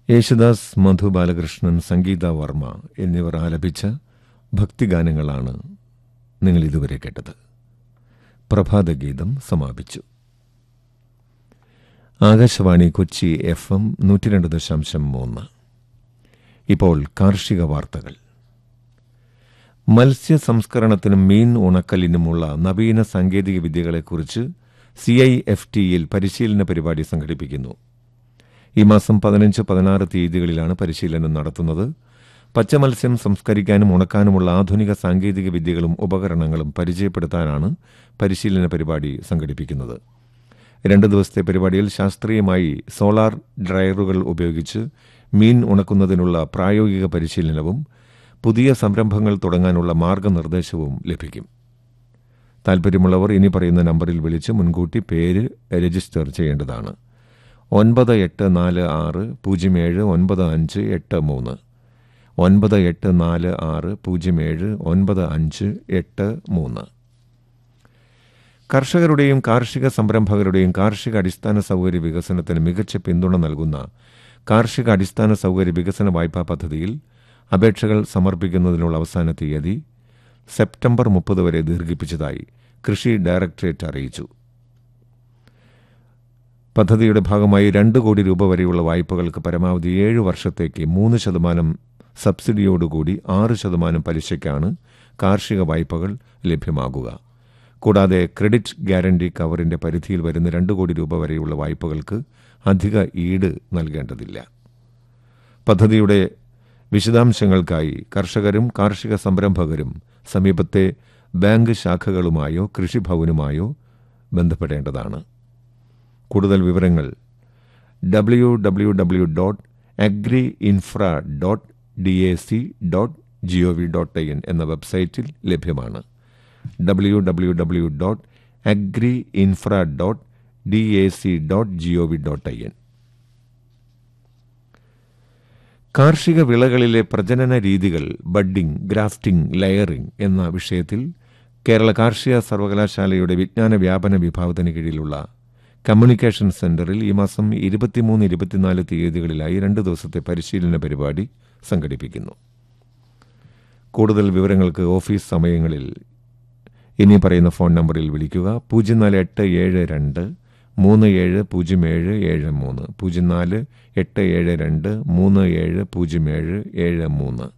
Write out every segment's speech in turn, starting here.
യേശുദാസ് മധു ബാലകൃഷ്ണൻ സംഗീത വർമ്മ എന്നിവർ ആലപിച്ച ഭക്തിഗാനങ്ങളാണ് നിങ്ങൾ ഇതുവരെ കേട്ടത് പ്രഭാതഗീതം സമാപിച്ചു ആകാശവാണി കൊച്ചി എഫ് എം നൂറ്റി രണ്ട് ദശാംശം മൂന്ന് ഇപ്പോൾ കാർഷിക വാർത്തകൾ മത്സ്യ സംസ്കരണത്തിനും മീൻ ഉണക്കലിനുമുള്ള നവീന സാങ്കേതിക വിദ്യകളെക്കുറിച്ച് സി ഐ എഫ് ടിയിൽ പരിശീലന പരിപാടി സംഘടിപ്പിക്കുന്നു ഈ മാസം പതിനഞ്ച് പതിനാറ് തീയതികളിലാണ് പരിശീലനം നടത്തുന്നത് പച്ചമത്സ്യം സംസ്കരിക്കാനും ഉണക്കാനുമുള്ള ആധുനിക സാങ്കേതിക വിദ്യകളും ഉപകരണങ്ങളും പരിചയപ്പെടുത്താനാണ് പരിശീലന പരിപാടി സംഘടിപ്പിക്കുന്നത് രണ്ട് ദിവസത്തെ പരിപാടിയിൽ ശാസ്ത്രീയമായി സോളാർ ഡ്രയറുകൾ ഉപയോഗിച്ച് മീൻ ഉണക്കുന്നതിനുള്ള പ്രായോഗിക പരിശീലനവും പുതിയ സംരംഭങ്ങൾ തുടങ്ങാനുള്ള മാർഗനിർദ്ദേശവും ലഭിക്കും താൽപ്പര്യമുള്ളവർ ഇനി പറയുന്ന നമ്പറിൽ വിളിച്ച് മുൻകൂട്ടി പേര് രജിസ്റ്റർ ചെയ്യേണ്ടതാണ് ഒൻപത് എട്ട് നാല് ആറ് പൂജ്യം ഏഴ് ഒൻപത് അഞ്ച് എട്ട് മൂന്ന് ഒൻപത് എട്ട് നാല് ആറ് പൂജ്യം ഏഴ് ഒൻപത് അഞ്ച് എട്ട് മൂന്ന് കർഷകരുടെയും കാർഷിക സംരംഭകരുടെയും കാർഷിക അടിസ്ഥാന സൗകര്യ വികസനത്തിന് മികച്ച പിന്തുണ നൽകുന്ന കാർഷിക അടിസ്ഥാന സൗകര്യ വികസന വായ്പാ പദ്ധതിയിൽ അപേക്ഷകൾ സമർപ്പിക്കുന്നതിനുള്ള അവസാന തീയതി സെപ്റ്റംബർ മുപ്പത് വരെ ദീർഘിപ്പിച്ചതായി കൃഷി ഡയറക്ടറേറ്റ് അറിയിച്ചു പദ്ധതിയുടെ ഭാഗമായി രണ്ട് കോടി രൂപ വരെയുള്ള വായ്പകൾക്ക് പരമാവധി ഏഴ് വർഷത്തേക്ക് മൂന്ന് ശതമാനം സബ്സിഡിയോടുകൂടി ആറ് ശതമാനം പലിശയ്ക്കാണ് കാർഷിക വായ്പകൾ ലഭ്യമാകുക കൂടാതെ ക്രെഡിറ്റ് ഗ്യാരണ്ടി കവറിന്റെ പരിധിയിൽ വരുന്ന രണ്ട് കോടി രൂപ വരെയുള്ള വായ്പകൾക്ക് അധിക ഈട് നൽകേണ്ടതില്ല പദ്ധതിയുടെ വിശദാംശങ്ങൾക്കായി കർഷകരും കാർഷിക സംരംഭകരും സമീപത്തെ ബാങ്ക് ശാഖകളുമായോ കൃഷിഭവനുമായോ ബന്ധപ്പെടേണ്ടതാണ് കൂടുതൽ വിവരങ്ങൾ W W W dot agri infra dot D A C dot G O V dot I N എന്ന വെബ്സൈറ്റിൽ ലഭ്യമാണ് W W W dot agri infra dot D A C dot G O V dot I N കാർഷിക വിളകളിലെ പ്രജനന രീതികൾ budding grafting layering എന്ന വിഷയത്തിൽ കേരള കാർഷിക സർവകലാശാലയുടെ വിജ്ഞാന വ്യാപന വിഭാഗത്തിന് കീഴിലുള്ള കമ്മ്യൂണിക്കേഷൻ സെന്ററിൽ ഈ മാസം ഇരുപത്തിമൂന്ന് ഇരുപത്തിനാല് തീയതികളിലായി രണ്ട് ദിവസത്തെ പരിശീലന പരിപാടി സംഘടിപ്പിക്കുന്നു കൂടുതൽ വിവരങ്ങൾക്ക് ഓഫീസ് സമയങ്ങളിൽ ഇനി പറയുന്ന ഫോൺ നമ്പറിൽ വിളിക്കുക പൂജ്യം നാല് എട്ട് ഏഴ് രണ്ട് മൂന്ന് ഏഴ് പൂജ്യം ഏഴ് ഏഴ് മൂന്ന് പൂജ്യം നാല് എട്ട് ഏഴ് രണ്ട് മൂന്ന് ഏഴ് പൂജ്യം ഏഴ് ഏഴ് മൂന്ന്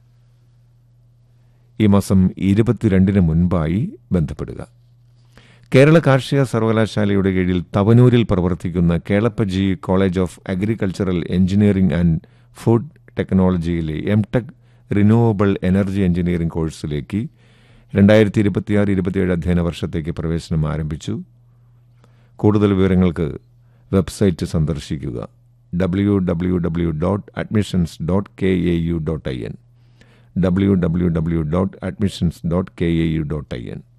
ഈ മാസം ഇരുപത്തിരണ്ടിന് മുൻപായി ബന്ധപ്പെടുക കേരള കാർഷിക സർവകലാശാലയുടെ കീഴിൽ തവനൂരിൽ പ്രവർത്തിക്കുന്ന Kelappaji college of agricultural engineering and food ടെക്നോളജിയിലെ M Tech renewable energy engineering കോഴ്സിലേക്ക് രണ്ടായിരത്തി ഇരുപത്തിയാറ് ഇരുപത്തിയേഴ് അധ്യയന വർഷത്തേക്ക് പ്രവേശനം ആരംഭിച്ചു കൂടുതൽ വിവരങ്ങൾക്ക് വെബ്സൈറ്റ് സന്ദർശിക്കുക W W W dot admissions dot K A U dot I N W W W dot admissions dot K A U dot I N